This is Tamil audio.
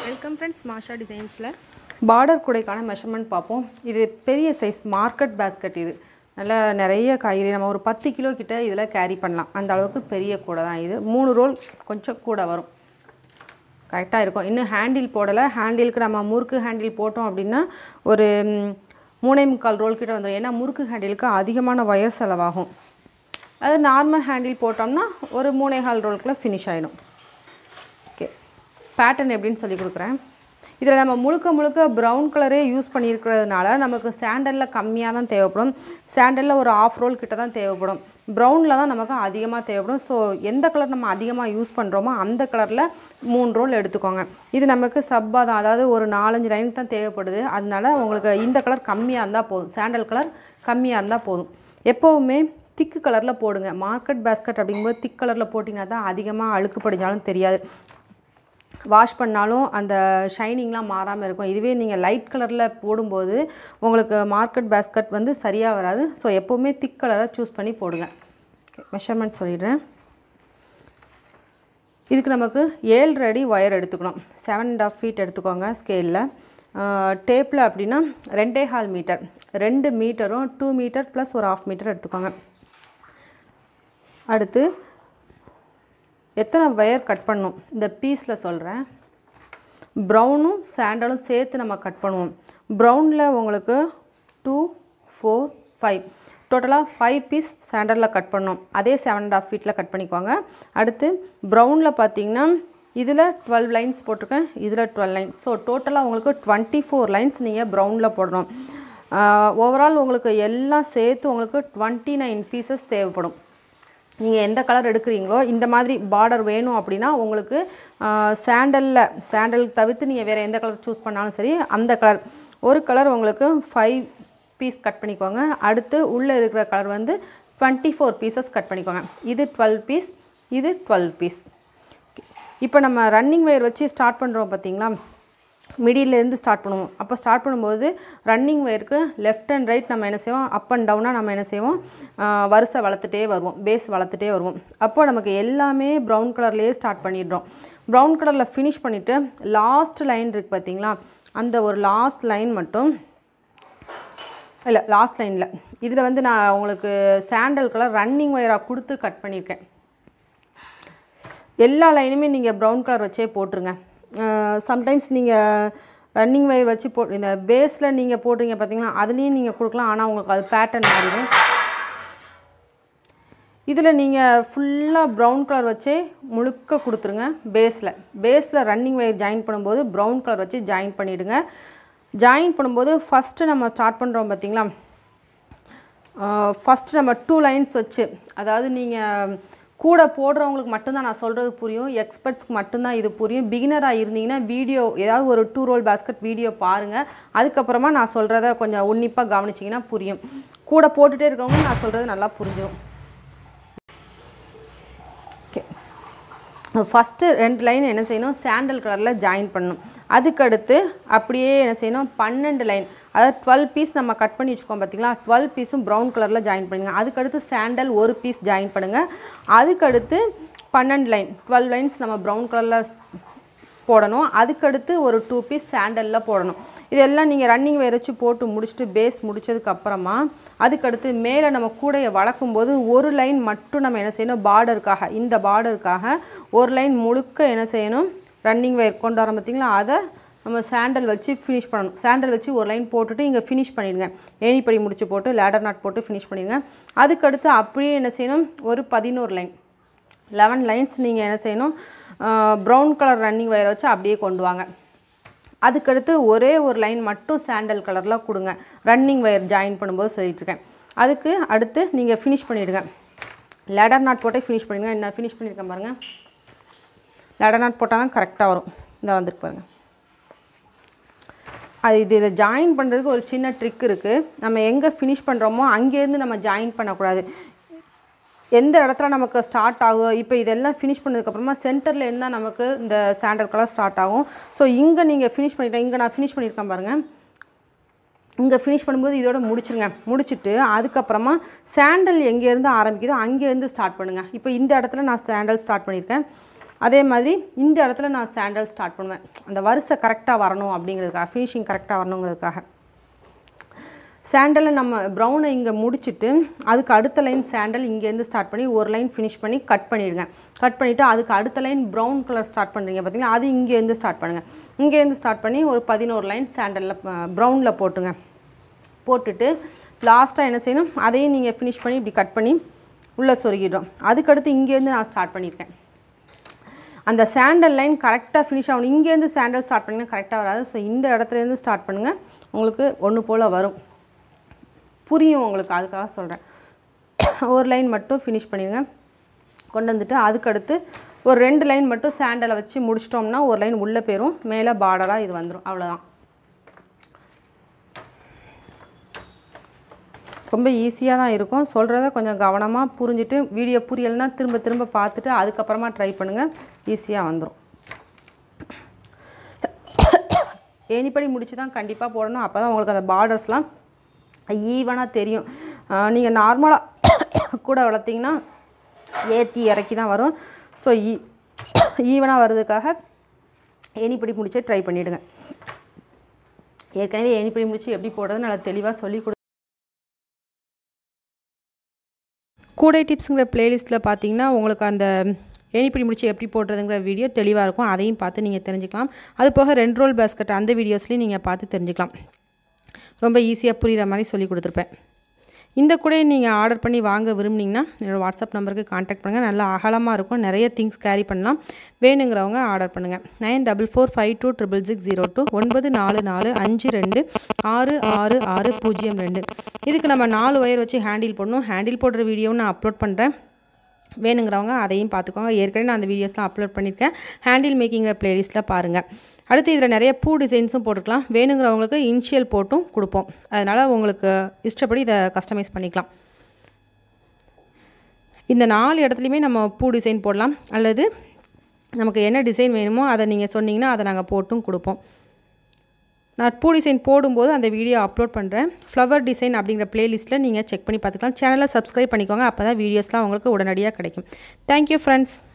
வெல்கம் ஃப்ரெண்ட்ஸ் மாஷா டிசைன்ஸில் பார்டர் கூடைக்கான மெஷர்மெண்ட் பார்ப்போம் இது பெரிய சைஸ் மார்க்கெட் பேஸ்கெட் இது நல்லா நிறைய காய்கறி நம்ம ஒரு பத்து கிலோ கிட்ட இதில் கேரி பண்ணலாம் அந்த அளவுக்கு பெரிய கூடை தான் இது மூணு ரோல் கொஞ்சம் கூட வரும் கரெக்டாக இருக்கும் இன்னும் ஹேண்டில் போடலை ஹேண்டிலுக்கு நம்ம முறுக்கு ஹேண்டில் போட்டோம் அப்படின்னா ஒரு ம், மூணே முக்கால் ரோல் கிட்ட வந்துடும் ஏன்னா முறுக்கு ஹேண்டிலுக்கு அதிகமான ஒயர் செலவாகும் அது நார்மல் ஹேண்டில் போட்டோம்னா ஒரு மூணே கால் ரோலுக்குள்ளே ஃபினிஷ் ஆகிடும் ஓகே பேட்டர்ன் எப்படின்னு சொல்லி கொடுக்குறேன் இதில் நம்ம முழுக்க முழுக்க ப்ரௌன் கலரே யூஸ் பண்ணியிருக்கிறதுனால நமக்கு சாண்டலில் கம்மியாக தான் தேவைப்படும் சாண்டலில் ஒரு ஆஃப் ரோல் கிட்ட தான் தேவைப்படும் ப்ரௌனில் தான் நமக்கு அதிகமாக தேவைப்படும் ஸோ எந்த கலர் நம்ம அதிகமாக யூஸ் பண்ணுறோமோ அந்த கலரில் மூணு ரோல் எடுத்துக்கோங்க இது நமக்கு சப்பாக தான் அதாவது ஒரு நாலஞ்சு லைன் தான் தேவைப்படுது அதனால உங்களுக்கு இந்த கலர் கம்மியாக இருந்தால் போதும் சாண்டல் கலர் கம்மியாக இருந்தால் போதும் எப்போவுமே திக்கு கலரில் போடுங்க மார்க்கெட் பேஸ்கட் அப்படிங்கும்போது திக் கலரில் போட்டிங்கன்னா தான் அதிகமாக அழுக்கு படிஞ்சாலும் தெரியாது வாஷ் பண்ணாலும் அந்த ஷைனிங்லாம் மாறாமல் இருக்கும் இதுவே நீங்கள் லைட் கலரில் போடும்போது உங்களுக்கு மார்க்கெட் பேஸ்கட் வந்து சரியாக வராது ஸோ எப்போவுமே திக் கலரை சூஸ் பண்ணி போடுங்க மெஷர்மெண்ட் சொல்லிடுறேன் இதுக்கு நமக்கு ஏழு அடி ஒயர் எடுத்துக்கணும் செவன் அண்ட் ஆஃப் ஃபீட் எடுத்துக்கோங்க ஸ்கேலில் டேப்பில் அப்படின்னா ரெண்டே ஹால் மீட்டர் ரெண்டு மீட்டரும் டூ மீட்டர் ப்ளஸ் ஒரு ஆஃப் மீட்டர் எடுத்துக்கோங்க அடுத்து எத்தனை ஒயர் கட் பண்ணணும் இந்த பீஸில் சொல்கிறேன் ப்ரௌனும் சாண்டலும் சேர்த்து நம்ம கட் பண்ணுவோம் ப்ரௌனில் உங்களுக்கு டூ ஃபோர் ஃபைவ் டோட்டலாக ஃபைவ் பீஸ் சாண்டலில் கட் பண்ணோம் அதே செவன் அண்ட் ஆஃப் ஃபீட்டில் கட் பண்ணிக்குவாங்க அடுத்து ப்ரௌனில் பார்த்தீங்கன்னா இதில் டுவெல் லைன்ஸ் போட்டிருக்கேன் இதில் டுவெல் லைன் ஸோ டோட்டலாக உங்களுக்கு டுவெண்ட்டி ஃபோர் லைன்ஸ் நீங்கள் ப்ரௌனில் போடணும் ஓவரால் உங்களுக்கு எல்லாம் சேர்த்து உங்களுக்கு டுவெண்ட்டி நைன் பீசஸ் தேவைப்படும் நீங்கள் எந்த கலர் எடுக்கிறீங்களோ இந்த மாதிரி பார்டர் வேணும் அப்படின்னா உங்களுக்கு சாண்டலில் சாண்டல் தவிர்த்து நீங்கள் வேறு எந்த கலர் சூஸ் பண்ணாலும் சரி அந்த கலர் ஒரு கலர் உங்களுக்கு ஃபைவ் பீஸ் கட் பண்ணிக்கோங்க அடுத்து உள்ளே இருக்கிற கலர் வந்து டுவெண்ட்டி ஃபோர் பீசஸ் கட் பண்ணிக்கோங்க இது டுவெல் பீஸ் இது டுவெல் பீஸ் இப்போ நம்ம ரன்னிங் வயர் வச்சு ஸ்டார்ட் பண்ணுறோம் பார்த்தீங்களா மிடிலேருந்து ஸ்டார்ட் பண்ணுவோம் அப்போ ஸ்டார்ட் பண்ணும்போது ரன்னிங் வயருக்கு லெஃப்ட் அண்ட் ரைட் நம்ம என்ன செய்வோம் அப் அண்ட் டவுனாக நம்ம என்ன செய்வோம் ஆஹ் வரிசை வளர்த்துட்டே வருவோம் பேஸ் வளர்த்துட்டே வருவோம் அப்போ நமக்கு எல்லாமே ப்ரௌன் கலர்லேயே ஸ்டார்ட் பண்ணிடுறோம் ப்ரௌன் கலரில் ஃபினிஷ் பண்ணிவிட்டு லாஸ்ட் லைன் இருக்குது பார்த்தீங்களா அந்த ஒரு லாஸ்ட் லைன் மட்டும் இல்லை லாஸ்ட் லைனில் இதில் வந்து நான் உங்களுக்கு சாண்டல் கலர் ரன்னிங் ஒயராக கொடுத்து கட் பண்ணியிருக்கேன் எல்லா லைனுமே நீங்கள் ப்ரௌன் கலர் வச்சே போட்டுருங்க சம்டைம்ஸ் நீங்கள் ரன்னிங் வயர் வச்சு போ இந்த பேஸில் நீங்கள் போடுறீங்க பார்த்தீங்களா அதுலேயும் நீங்கள் கொடுக்கலாம் ஆனால் உங்களுக்கு அது பேட்டர்ன் மாறிடும் இதில் நீங்கள் ஃபுல்லாக ப்ரௌன் கலர் வச்சே முழுக்க கொடுத்துருங்க பேஸில் பேஸில் ரன்னிங் வயர் ஜாயின் பண்ணும்போது ப்ரௌன் கலர் வச்சு ஜாயின் பண்ணிவிடுங்க ஜாயின் பண்ணும்போது ஃபஸ்ட்டு நம்ம ஸ்டார்ட் பண்ணுறோம் பார்த்தீங்களா ஃபஸ்ட்டு நம்ம டூ லைன்ஸ் வச்சு அதாவது நீங்கள் கூட போடுறவங்களுக்கு மட்டும்தான் நான் சொல்கிறது புரியும் எக்ஸ்பர்ட்ஸ்க்கு மட்டும்தான் இது புரியும் பிகினராக இருந்தீங்கன்னா வீடியோ ஏதாவது ஒரு டூ ரோல் பேஸ்கெட் வீடியோ பாருங்கள் அதுக்கப்புறமா நான் சொல்கிறத கொஞ்சம் உன்னிப்பாக கவனிச்சிங்கன்னா புரியும் கூட போட்டுகிட்டே இருக்கவங்க நான் சொல்கிறது நல்லா புரிஞ்சிடும் ஓகே ஃபஸ்ட்டு ரெண்டு லைன் என்ன செய்யணும் சாண்டல் கலரில் ஜாயின் பண்ணணும் அதுக்கடுத்து அப்படியே என்ன செய்யணும் பன்னெண்டு லைன் அதாவது டுவெல் பீஸ் நம்ம கட் பண்ணி வச்சுக்கோம் பார்த்தீங்களா டுவெல் பீஸும் ப்ரௌன் கலரில் ஜாயின் பண்ணுங்க அதுக்கடுத்து சாண்டல் ஒரு பீஸ் ஜாயின் பண்ணுங்கள் அதுக்கடுத்து பன்னெண்டு லைன் டுவெல் லைன்ஸ் நம்ம ப்ரௌன் கலரில் போடணும் அதுக்கடுத்து ஒரு டூ பீஸ் சாண்டலில் போடணும் இதெல்லாம் நீங்கள் ரன்னிங் வேர் வச்சு போட்டு முடிச்சுட்டு பேஸ் முடிச்சதுக்கு அப்புறமா அதுக்கடுத்து மேலே நம்ம கூடையை வளர்க்கும் போது ஒரு லைன் மட்டும் நம்ம என்ன செய்யணும் பார்டருக்காக இந்த பார்டருக்காக ஒரு லைன் முழுக்க என்ன செய்யணும் ரன்னிங் வேர் கொண்டு வரோம் பார்த்தீங்களா அதை நம்ம சாண்டல் வச்சு ஃபினிஷ் பண்ணணும் சாண்டல் வச்சு ஒரு லைன் போட்டுட்டு இங்கே ஃபினிஷ் பண்ணிடுங்க ஏணிப்படி முடிச்சு போட்டு லேடர் நாட் போட்டு ஃபினிஷ் பண்ணிடுங்க அதுக்கடுத்து அப்படியே என்ன செய்யணும் ஒரு பதினோரு லைன் லெவன் லைன்ஸ் நீங்கள் என்ன செய்யணும் ப்ரௌன் கலர் ரன்னிங் வயரை வச்சு அப்படியே கொண்டு வாங்க அதுக்கடுத்து ஒரே ஒரு லைன் மட்டும் சாண்டல் கலரில் கொடுங்க ரன்னிங் வயர் ஜாயின் பண்ணும்போது சொல்லிட்டுருக்கேன் அதுக்கு அடுத்து நீங்கள் ஃபினிஷ் பண்ணிவிடுங்க லேடர் நாட் போட்டே ஃபினிஷ் பண்ணிடுங்க என்ன ஃபினிஷ் பண்ணியிருக்கேன் பாருங்கள் லேடர் நாட் போட்டால் தான் கரெக்டாக வரும் இந்த வந்துருக்கு பாருங்கள் அது இது இதை ஜாயின் பண்ணுறதுக்கு ஒரு சின்ன ட்ரிக் இருக்குது நம்ம எங்கே ஃபினிஷ் பண்ணுறோமோ அங்கேருந்து நம்ம ஜாயின் பண்ணக்கூடாது எந்த இடத்துல நமக்கு ஸ்டார்ட் ஆகுதோ இப்போ இதெல்லாம் ஃபினிஷ் பண்ணதுக்கப்புறமா சென்டரில் இருந்தால் நமக்கு இந்த சாண்டல் கலர் ஸ்டார்ட் ஆகும் ஸோ இங்கே நீங்கள் ஃபினிஷ் பண்ணிட்டேன் இங்கே நான் ஃபினிஷ் பண்ணியிருக்கேன் பாருங்கள் இங்கே ஃபினிஷ் பண்ணும்போது இதோட முடிச்சிருங்க முடிச்சுட்டு அதுக்கப்புறமா சாண்டல் எங்கேருந்து ஆரம்பிக்குதோ அங்கேருந்து ஸ்டார்ட் பண்ணுங்கள் இப்போ இந்த இடத்துல நான் சாண்டல் ஸ்டார்ட் பண்ணியிருக்கேன் அதே மாதிரி இந்த இடத்துல நான் சாண்டல் ஸ்டார்ட் பண்ணுவேன் அந்த வரிசை கரெக்டாக வரணும் அப்படிங்கிறதுக்காக ஃபினிஷிங் கரெக்டாக வரணுங்கிறதுக்காக சாண்டலை நம்ம ப்ரௌனை இங்கே முடிச்சுட்டு அதுக்கு அடுத்த லைன் சாண்டல் இங்கேருந்து ஸ்டார்ட் பண்ணி ஒரு லைன் ஃபினிஷ் பண்ணி கட் பண்ணிவிடுங்க கட் பண்ணிவிட்டு அதுக்கு அடுத்த லைன் ப்ரௌன் கலர் ஸ்டார்ட் பண்ணுறீங்க பார்த்தீங்களா அது இங்கேருந்து ஸ்டார்ட் பண்ணுங்கள் இங்கேருந்து ஸ்டார்ட் பண்ணி ஒரு பதினோரு லைன் சாண்டலில் ப்ரௌனில் போட்டுங்க போட்டுட்டு லாஸ்ட்டாக என்ன செய்யணும் அதையும் நீங்கள் ஃபினிஷ் பண்ணி இப்படி கட் பண்ணி உள்ளே சொருகிடும் அதுக்கடுத்து இங்கேருந்து நான் ஸ்டார்ட் பண்ணியிருக்கேன் அந்த சாண்டல் லைன் கரெக்டாக ஃபினிஷ் ஆகணும் இங்கேருந்து சாண்டல் ஸ்டார்ட் பண்ணிங்கன்னா கரெக்டாக வராது ஸோ இந்த இடத்துலேருந்து ஸ்டார்ட் பண்ணுங்கள் உங்களுக்கு ஒன்று போல் வரும் புரியும் உங்களுக்கு அதுக்காக சொல்கிறேன் ஒரு லைன் மட்டும் ஃபினிஷ் பண்ணிடுங்க கொண்டு வந்துட்டு அதுக்கடுத்து ஒரு ரெண்டு லைன் மட்டும் சாண்டலை வச்சு முடிச்சிட்டோம்னா ஒரு லைன் உள்ளே போயிடும் மேலே பார்டராக இது வந்துடும் அவ்வளோதான் ரொம்ப ஈஸியாக தான் இருக்கும் சொல்கிறத கொஞ்சம் கவனமாக புரிஞ்சுட்டு வீடியோ புரியலைன்னா திரும்ப திரும்ப பார்த்துட்டு அதுக்கப்புறமா ட்ரை பண்ணுங்கள் ஈஸியாக வந்துடும் ஏணிப்படி முடிச்சு தான் கண்டிப்பாக போடணும் அப்போ தான் உங்களுக்கு அந்த பார்டர்ஸ்லாம் ஈவனாக தெரியும் நீங்கள் நார்மலாக கூட வளர்த்திங்கன்னா ஏற்றி இறக்கி தான் வரும் ஸோ ஈ ஈவனாக வர்றதுக்காக ஏணிப்படி முடிச்சே ட்ரை பண்ணிவிடுங்க ஏற்கனவே ஏணிப்படி முடிச்சு எப்படி போடுறது நல்லா தெளிவாக சொல்லி கொடு கூடை டிப்ஸுங்கிற பிளேலிஸ்ட்டில் பார்த்தீங்கன்னா உங்களுக்கு அந்த ஏணிப்படி முடிச்சு எப்படி போடுறதுங்கிற வீடியோ தெளிவாக இருக்கும் அதையும் பார்த்து நீங்கள் தெரிஞ்சுக்கலாம் அது போக ரெண்டு ரோல் பேஸ்கட் அந்த வீடியோஸ்லையும் நீங்கள் பார்த்து தெரிஞ்சுக்கலாம் ரொம்ப ஈஸியாக புரிகிற மாதிரி சொல்லி கொடுத்துருப்பேன் இந்த கூடையை நீங்கள் ஆர்டர் பண்ணி வாங்க விரும்புனீங்கன்னா என்னோடய வாட்ஸ்அப் நம்பருக்கு காண்டாக்ட் பண்ணுங்கள் நல்லா அகலமாக இருக்கும் நிறைய திங்ஸ் கேரி பண்ணலாம் வேணுங்கிறவங்க ஆர்டர் பண்ணுங்கள் nine double four five two triple six zero two ஒன்பது நாலு நாலு அஞ்சு ரெண்டு ஆறு ஆறு ஆறு பூஜ்ஜியம் ரெண்டு இதுக்கு நம்ம நாலு ஒயர் வச்சு ஹேண்டில் பண்ணணும் ஹேண்டில் போடுற வீடியோவும் நான் அப்லோட் பண்ணுறேன் வேணுங்கிறவங்க அதையும் பார்த்துக்கோங்க ஏற்கனவே நான் அந்த வீடியோஸ்லாம் அப்லோட் பண்ணியிருக்கேன் ஹேண்டில் மேக்கிங்கிற ப்ளேலிஸ்ட்டில் பாருங்கள் அடுத்து இதில் நிறைய பூ டிசைன்ஸும் போட்டுக்கலாம் வேணுங்கிறவங்களுக்கு இனிஷியல் போட்டும் கொடுப்போம் அதனால் உங்களுக்கு இஷ்டப்படி இதை கஸ்டமைஸ் பண்ணிக்கலாம் இந்த நாலு இடத்துலையுமே நம்ம பூ டிசைன் போடலாம் அல்லது நமக்கு என்ன டிசைன் வேணுமோ அதை நீங்கள் சொன்னீங்கன்னா அதை நாங்கள் போட்டும் கொடுப்போம் நான் பூ டிசைன் போடும்போது அந்த வீடியோ அப்லோட் பண்ணுறேன் ஃப்ளவர் டிசைன் அப்படிங்கிற ப்ளேலிஸ்ட்டில் நீங்கள் செக் பண்ணி பார்த்துக்கலாம் சேனலை சப்ஸ்கிரைப் பண்ணிக்கோங்க அப்போ தான் வீடியோஸ்லாம் உங்களுக்கு உடனடியாக கிடைக்கும் தேங்க்யூ ஃப்ரெண்ட்ஸ்